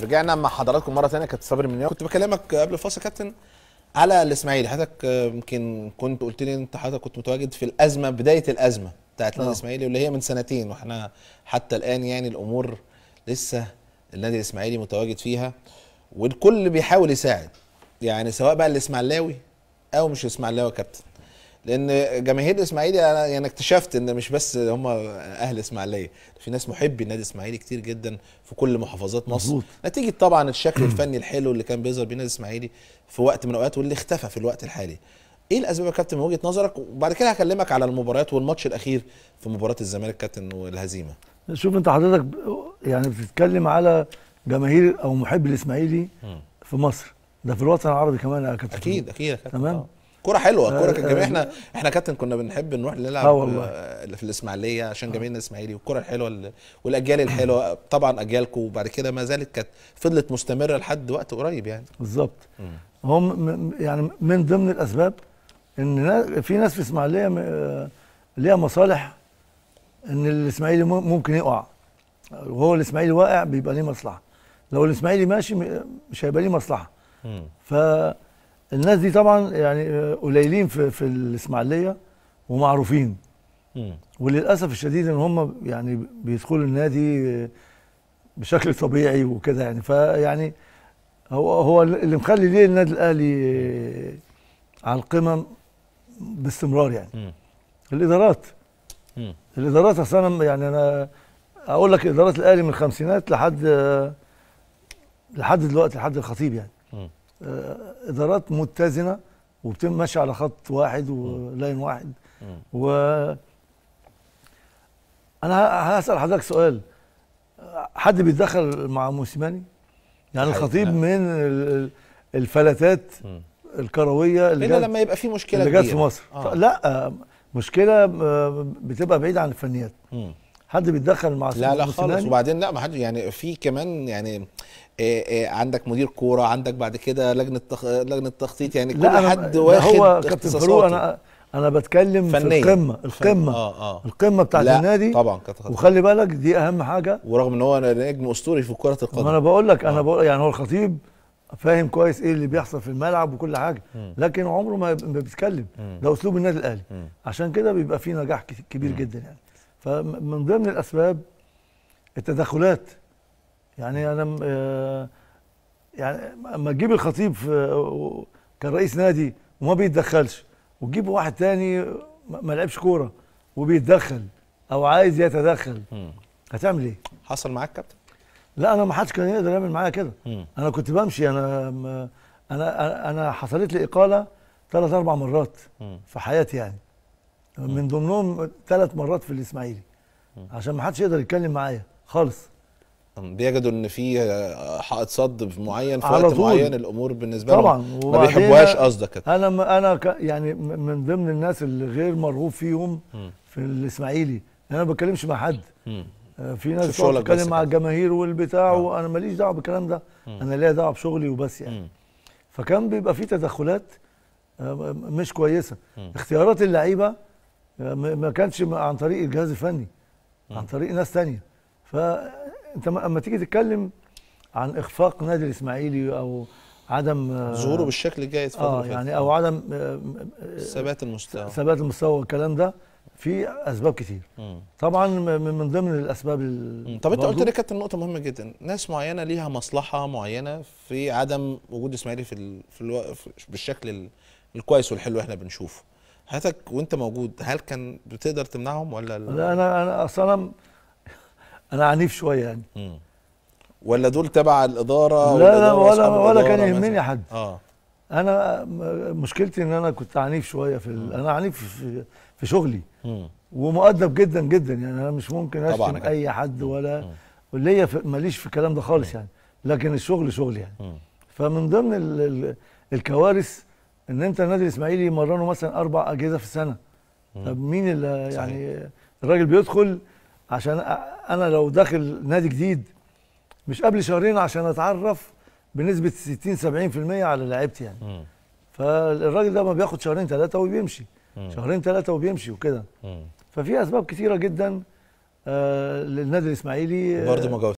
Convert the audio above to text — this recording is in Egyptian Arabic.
رجعنا مع حضراتكم مره ثانيه كابتن صابر منير كنت بكلمك قبل الفاصل يا كابتن على الاسماعيلي حضرتك آه، يمكن كنت قلت لي انت حضرتك كنت متواجد في الازمه بدايه الازمه بتاعت النادي آه. الاسماعيلي واللي هي من سنتين واحنا حتى الان يعني الامور لسه النادي الاسماعيلي متواجد فيها والكل بيحاول يساعد يعني سواء بقى الاسماعيلاوي او مش الاسماعيلاوي يا كابتن لان جماهير الاسماعيلي انا يعني اكتشفت ان مش بس هم اهل اسماعيليه في ناس محبي النادي الاسماعيلي كتير جدا في كل محافظات مصر مظبوط. نتيجه طبعا الشكل الفني الحلو اللي كان بيظهر بيه النادي الاسماعيلي في وقت من الاوقات واللي اختفى في الوقت الحالي ايه الاسباب يا كابتن من وجهه نظرك وبعد كده هكلمك على المباريات والماتش الاخير في مباراه الزمالك كابتن والهزيمه شوف انت حضرتك ب- يعني بتتكلم على جماهير او محب الاسماعيلي في مصر ده في الوطن العربي كمان يا كابتن اكيد اكيد يا كابتن تمام. آه. كوره حلوه كوره كانت آه، جميله آه. احنا احنا كابتن كنا بنحب نروح نلعب آه والله. آه، في الاسماعيليه عشان جماهير الاسماعيلي والكره الحلوه اللي- والاجيال الحلوه طبعا اجيالكم وبعد كده ما زالت كانت فضلت مستمره لحد وقت قريب يعني بالظبط هم م- يعني من ضمن الاسباب ان نا- في ناس في اسماعيليه م- آه، ليها مصالح ان الاسماعيلي مم- ممكن يقع وهو الاسماعيلي واقع بيبقى ليه مصلحه لو الاسماعيلي ماشي م- مش هيبقى ليه مصلحه فالناس دي طبعا يعني آه، قليلين في في الاسماعيليه ومعروفين مم. وللاسف الشديد ان هم يعني بيدخلوا النادي بشكل طبيعي وكده يعني فيعني هو هو اللي مخلي ليه النادي الاهلي على القمم باستمرار يعني مم. الادارات مم. الادارات اصلا أنا يعني انا اقول لك ادارات الاهلي من الخمسينات لحد لحد دلوقتي لحد الخطيب يعني مم. آه، ادارات متزنه وبتم ماشيه على خط واحد ولاين واحد مم. و انا ه- هسال حضرتك سؤال حد بيتدخل مع موسيماني يعني حقيقي، الخطيب لا. من ال- الفلتات مم. الكرويه اللي الا جت لما يبقى في مشكله اللي جت في كبيرة. مصر آه. لا آه، مشكله آه، بتبقى بعيده عن الفنيات مم. حد بيتدخل مع لا لا موسيماني؟ خالص وبعدين لا ما حد يعني في كمان يعني إيه إيه عندك مدير كوره عندك بعد كده لجنه تخ... لجنه تخطيط يعني كل لا أنا- حد ده واخد هو كابتن اختصاصاته. فاروق انا انا بتكلم فنيا. في القمه فن- القمه اه اه القمه بتاعت لا، النادي طبعا كانت خطير. وخلي بالك دي اهم حاجه ورغم ان هو نجم اسطوري في كره ما انا القدم بقول لك انا آه. بقول يعني هو الخطيب فاهم كويس ايه اللي بيحصل في الملعب وكل حاجه مم. لكن عمره ما ما بيتكلم مم. ده اسلوب النادي الاهلي مم. عشان كده بيبقى فيه نجاح كت- كبير جدا يعني فمن ضمن الاسباب التدخلات يعني انا م- آه، يعني اما تجيب الخطيب في كان رئيس نادي وما بيتدخلش وتجيب واحد تاني ما ما لعبش كوره وبيتدخل او عايز يتدخل مم. هتعمل ايه؟ حصل معاك كابتن لا انا ما حدش كان يقدر يعمل معايا كده مم. انا كنت بمشي انا م- انا انا حصلت لي اقاله ثلاث اربع مرات مم. في حياتي يعني من ضمنهم ثلاث مرات في الاسماعيلي عشان ما حدش يقدر يتكلم معايا خالص بيجدوا ان في آه، حائط صد معين في على وقت طول. معين الامور بالنسبه طبعا لهم ما وبعدين بيحبوهاش قصدك كده انا م- انا ك- يعني م- من ضمن الناس اللي غير مرغوب فيهم مم. في الاسماعيلي انا ما بتكلمش مع حد مم. آه، في ناس شوف بتقعد شغلك بس تتكلم مع كده. الجماهير والبتاع آه. وانا ماليش دعوه بالكلام ده انا ليا دعوه بشغلي وبس يعني مم. فكان بيبقى في تدخلات آه، م- مش كويسه مم. اختيارات اللعيبه آه، م- ما كانش م- عن طريق الجهاز الفني عن طريق ناس تانية فانت م- اما تيجي تتكلم عن اخفاق نادي الاسماعيلي او عدم آه، ظهوره بالشكل الجاي الفترة اه اللي يعني فاتت. او عدم آه، آه، ثبات المستوى ثبات المستوى والكلام ده في اسباب كتير مم. طبعا م- من من ضمن الاسباب ال- مم. طب انت قلت برضو لي كابتن نقطه مهمه جدا ناس معينه ليها مصلحه معينه في عدم وجود اسماعيلي في, ال... في, الو... في بالشكل ال... الكويس والحلو احنا بنشوفه حضرتك وانت موجود هل كان بتقدر تمنعهم ولا ال... لا انا انا اصلا انا انا عنيف شويه يعني مم. ولا دول تبع الاداره لا لا والإدارة ولا وأصحاب ولا كان الإدارة يهمني مثلاً؟ حد اه انا م- مشكلتي ان انا كنت عنيف شويه في ال... انا عنيف في, في شغلي مم. ومؤدب جدا جدا يعني انا مش ممكن طبعاً اشتم أكيد. اي حد ولا مم. وليا في- ماليش في الكلام ده خالص يعني لكن الشغل شغل يعني مم. فمن ضمن ال... ال... الكوارث ان انت النادي الاسماعيلي يمرنه مثلا اربع اجهزه في السنه طب مين اللي صحيح. يعني الراجل بيدخل عشان أ- انا لو داخل نادي جديد مش قبل شهرين عشان اتعرف بنسبه 60 70% على لعيبتي يعني مم. فالراجل ده ما بياخد شهرين ثلاثه وبيمشي مم. شهرين ثلاثه وبيمشي وكده مم. ففي اسباب كثيره جدا آه للنادي الاسماعيلي برضه ما